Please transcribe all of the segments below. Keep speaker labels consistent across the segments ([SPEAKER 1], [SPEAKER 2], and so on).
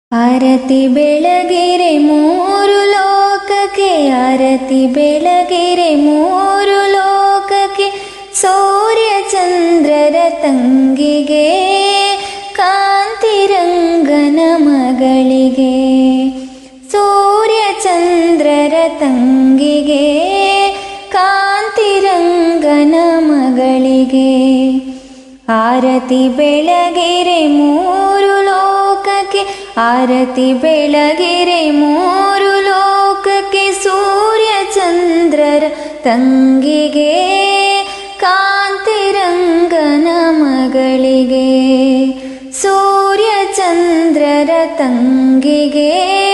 [SPEAKER 1] ಆರತಿ ಬೆಳಗಿರೆ ಮೂರು ಲೋಕಕ್ಕೆ ಆರತಿ ಬೆಳಗಿರೆ ಮೂರು ಲೋಕಕ್ಕೆ ಸೂರ್ಯ ಚಂದ್ರರ ತಂಗಿಗೆ ಕಾಂತಿರಂಗನ ಮಗಳಿಗೆ ಸೂರ್ಯ ಚಂದ್ರರ ತಂಗಿಗೆ ಕಾಂತಿರಂಗನ ಮಗಳಿಗೆ ಆರತಿ ಬೆಳಗಿರೆ ಮೂರು ಲೋಕಕ್ಕೆ ಆರತಿ ಬೆಳಗಿರೆ ಮೂರು ಲೋಕಕ್ಕೆ ಸೂರ್ಯ ಚಂದ್ರರ ತಂಗಿಗೆ ಕಾಂತಿರಂಗನ ಮಗಳಿಗೆ ಸೂರ್ಯ ಚಂದ್ರರ ತಂಗಿಗೆ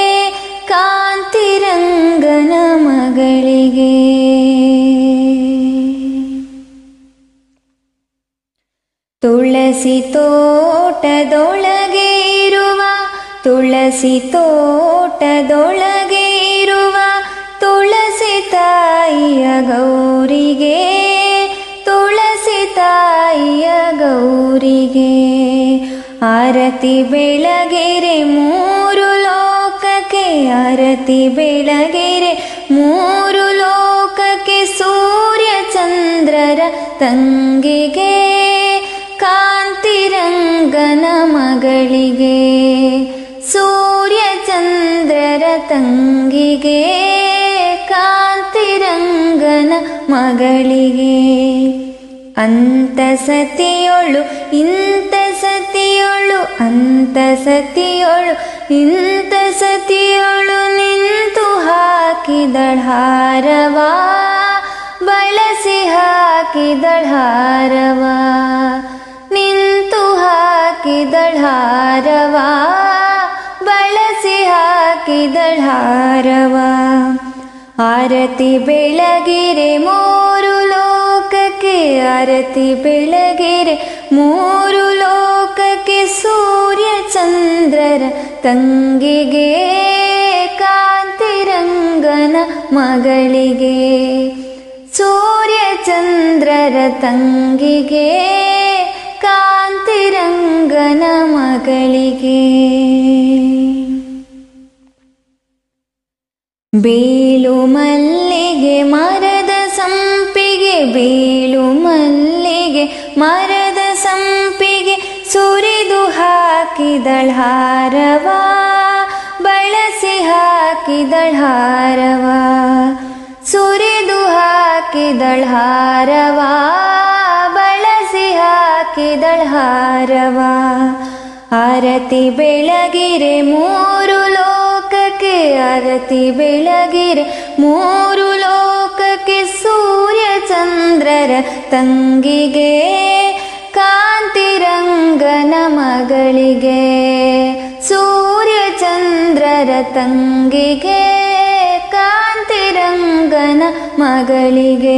[SPEAKER 1] ಕಾಂತಿರಂಗನ ಮಗಳಿಗೆ ತುಳಸಿ ತೋಟದೊಳಗೆ ಇರುವ ತುಳಸಿ ತೋಟದೊಳಗೆ ಇರುವ ತುಳಸಿ ತಾಯಿಯ ಗೌರಿಗೆ ತುಳಸಿ ತಾಯಿಯ ಗೌರಿಗೆ ಆರತಿ ಬೆಳಗಿರೆ ಮೂರು ಲೋಕಕ್ಕೆ ಆರತಿ ಬೆಳಗಿರೆ ಮೂರು ಲೋಕಕ್ಕೆ ಸೂರ್ಯ ಚಂದ್ರರ ತಂಗಿಗೆ ಕಾಂತಿರಂಗನ ಮಗಳಿಗೆ ಸೂರ್ಯ ಚಂದ್ರರ ತಂಗಿಗೆ ಕಾಂತಿರಂಗನ ಮಗಳಿಗೆ ಅಂತ ಸತಿಯೊಳು ಇಂತ ಸತಿಯೊಳು ಅಂತ ಸತಿಯೊಳು ಇಂತ ಸತಿಯೊಳು ನಿಂತು ಹಾಕಿದಳಾರವಾ ಬಳಸಿ ಹಾಕಿದಳಾರವಾ ನಿಂತು ಹಾಕಿದಳಾರವಾ ಬಳಸಿ ಹಾಕಿದಳಾರವಾ ಆರತಿ ಬೆಳಗಿರೆ ಮೂರು ಲೋಕಕ್ಕೆ ಆರತಿ ಬೆಳಗಿರೆ ಮೂರು ಲೋಕಕ್ಕೆ ಸೂರ್ಯ ಚಂದ್ರರ ತಂಗಿಗೆ ಕಾಂತಿರಂಗನ ಮಗಳಿಗೆ ಸೂರ್ಯ ಚಂದ್ರರ ತಂಗಿಗೆ ಕಾಂತಿರಂಗನ ಮಗಳಿಗೆ ಬೀಳು ಮಲ್ಲಿಗೆ ಮರದ ಸಂಪಿಗೆ ಬೀಳು ಮಲ್ಲಿಗೆ ಮರದ ಸಂಪಿಗೆ ಸುರಿದು ಹಾಕಿದಳಾರವಾ ಬಳಸಿ ಹಾಕಿದಳಾರವಾ ಸುರಿದು ಹಾಕಿದಳಾರವಾ ಬಳಸಿ ಹಾಕಿದಳಾರವಾ ಆರತಿ ಬೆಳಗಿರೆ ಮೂರು ಲೋಕಕ್ಕೆ ಆರತಿ ಬೆಳಗಿರೆ ಮೂರು ಲೋಕಕ್ಕೆ ಸೂರ್ಯ ಚಂದ್ರರ ತಂಗಿಗೆ ಕಾಂತಿರಂಗನ ಮಗಳಿಗೆ ಸೂರ್ಯ ಚಂದ್ರರ ತಂಗಿಗೆ ಕಾಂತಿರಂಗನ ಮಗಳಿಗೆ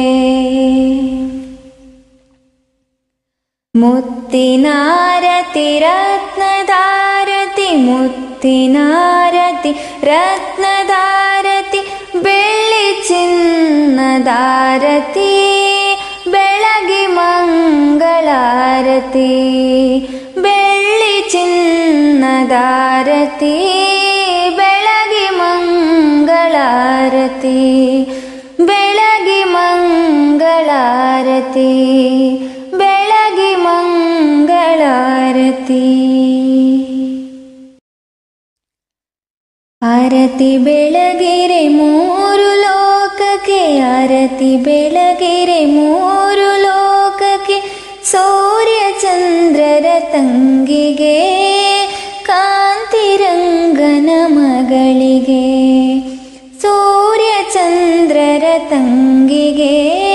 [SPEAKER 1] ಮುತ್ತಿನಾರತಿ ರತ್ನದಾರತಿ ಮುತ್ತಿನಾರತಿ ರತ್ನದಾರತಿ ಬೆಳ್ಳಿ ಚಿನ್ನದಾರತಿ ಬೆಳಗಿ ಮಂಗಳಾರತಿ ಬೆಳ್ಳಿ ಚಿನ್ನದಾರತಿ ಬೆಳಗಿ ಮಂಗಳಾರತಿ ಬೆಳಗಿ ಮಂಗಳಾರತಿ ಬೆಳಗಿ ಮಂಗಳಾರತಿ ಆರತಿ ಬೆಳಗಿರೆ ಮೂರು ಲೋಕಕ್ಕೆ ಆರತಿ ಬೆಳಗಿರೆ ಮೂರು ಲೋಕಕ್ಕೆ ಸೂರ್ಯ ಚಂದ್ರರ ತಂಗಿಗೆ ಕಾಂತಿರಂಗನ ಮಗಳಿಗೆ ಸೂರ್ಯ ಚಂದ್ರರ ತಂಗಿಗೆ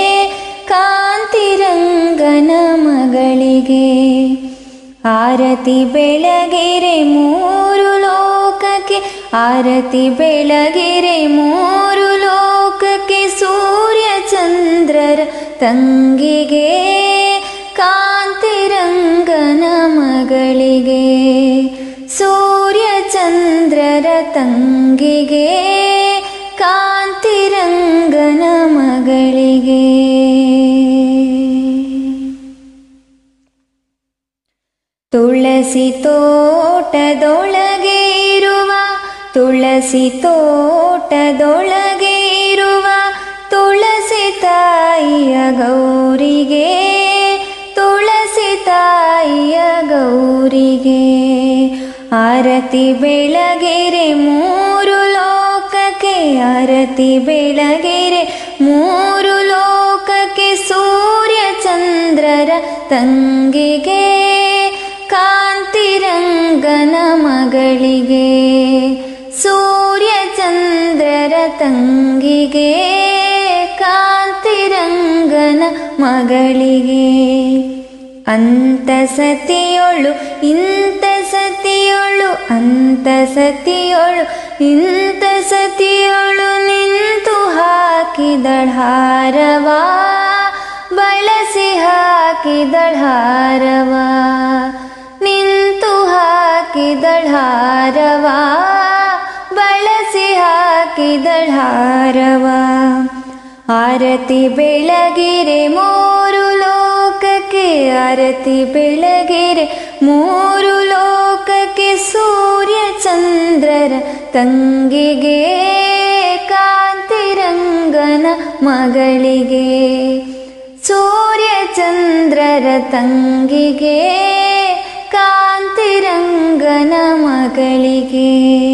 [SPEAKER 1] ಕಾಂತಿರಂಗನ ಮಗಳಿಗೆ ಆರತಿ ಬೆಳಗಿರೆ ಮೂರು ಲೋಕಕ್ಕೆ ಆರತಿ ಬೆಳಗಿರೆ ಮೂರು ಲೋಕಕ್ಕೆ ಸೂರ್ಯ ಚಂದ್ರರ ತಂಗಿಗೆ ಕಾಂತಿರಂಗನ ಮಗಳಿಗೆ ಸೂರ್ಯ ಚಂದ್ರರ ತಂಗಿಗೆ ಕಾಂತಿರಂಗನ ಮಗಳಿಗೆ ತುಳಸಿ ತೋಟದೊಳಗೆ ತುಳಸಿ ತೋಟದೊಳಗೆ ಇರುವ ತುಳಸಿ ತಾಯಿಯ ಗೌರಿಗೆ ತುಳಸಿ ತಾಯಿಯ ಗೌರಿಗೆ ಆರತಿ ಬೆಳಗೆರೆ ಮೂರು ಲೋಕಕ್ಕೆ ಆರತಿ ಬೆಳಗೆರೆ ಮೂರು ಲೋಕಕ್ಕೆ ಸೂರ್ಯ ಚಂದ್ರರ ತಂಗಿಗೆ ಕಾಂತಿರಂಗನ ಮಗಳಿಗೆ ಸೂರ್ಯ ಚಂದ್ರರ ತಂಗಿಗೆ ಕಾಂತಿರಂಗನ ಮಗಳಿಗೆ ಅಂತ ಸತಿಯೊಳು ಇಂತ ಸತಿಯೊಳು ಅಂತ ಸತಿಯೊಳು ಇಂತ ಸತಿಯೊಳು ನಿಂತು ಹಾಕಿದಳಾರವಾ ಬಳಸಿ ಹಾಕಿದಳಾರವಾ ನಿಂತು ಹಾಕಿದಳಾರವಾ ಬಳಸಿ ಹಾಕಿದಳಾರವಾ ಆರತಿ ಬೆಳಗಿರೆ ಮೂರು ಲೋಕಕ್ಕೆ ಆರತಿ ಬೆಳಗಿರೆ ಮೂರು ಲೋಕಕ್ಕೆ ಸೂರ್ಯ ಚಂದ್ರರ ತಂಗಿಗೆ ಕಾಂತಿರಂಗನ ಮಗಳಿಗೆ ಸೂರ್ಯ ಚಂದ್ರರ ತಂಗಿಗೆ ಕಾಂತಿರಂಗನ ಮಗಳಿಗೆ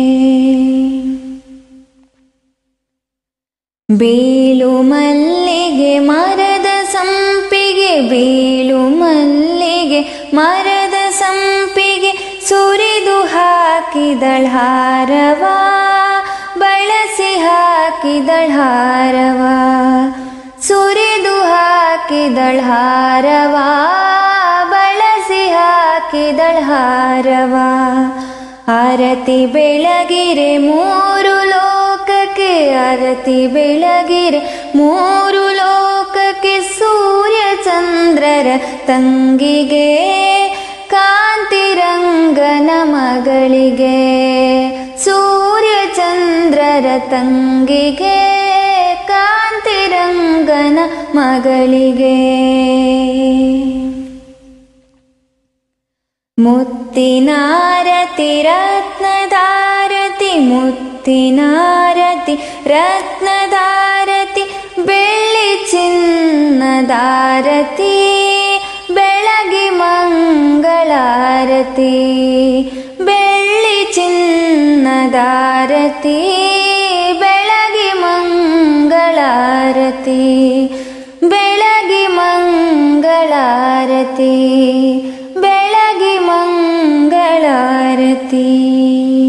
[SPEAKER 1] ಬೇಲು ಮಲ್ಲಿಗೆ ಮರದ ಸಂಪಿಗೆ ಬೇಲು ಮಲ್ಲಿಗೆ ಮರದ ಸಂಪಿಗೆ ಸುರಿದು ಹಾಕಿದಳಾರವಾ ಬಳಸಿ ಹಾಕಿದಳಾರವಾ ಸುರಿದು ಹಾಕಿದಳಾರವಾ ಬಳಸಿ ಹಾಕಿದಳಾರವಾ ಆರತಿ ಬೆಳಗಿರೆ ಮೂರು ಲೋಕಕ್ಕೆ ಆರತಿ ಬೆಳಗಿರೆ ಮೂರು ಲೋಕಕ್ಕೆ ಸೂರ್ಯ ಚಂದ್ರರ ತಂಗಿಗೆ ಕಾಂತಿರಂಗನ ಮಗಳಿಗೆ ಸೂರ್ಯ ಚಂದ್ರರ ತಂಗಿಗೆ ಕಾಂತಿರಂಗನ ಮಗಳಿಗೆ ಮುತ್ತಿನಾರತಿ ರತ್ನದಾರತಿ ಮುತ್ತಿನಾರತಿ ರತ್ನದಾರತಿ ಬೆಳ್ಳಿ ಚಿನ್ನದಾರತಿ ಬೆಳಗಿ ಮಂಗಳಾರತಿ ಬೆಳ್ಳಿ ಚಿನ್ನದಾರತಿ ಬೆಳಗಿ ಮಂಗಳಾರತಿ ಬೆಳಗಿ ಮಂಗಳಾರತಿ ಬೆಳಗಿ ಮಂಗಳಾರತಿ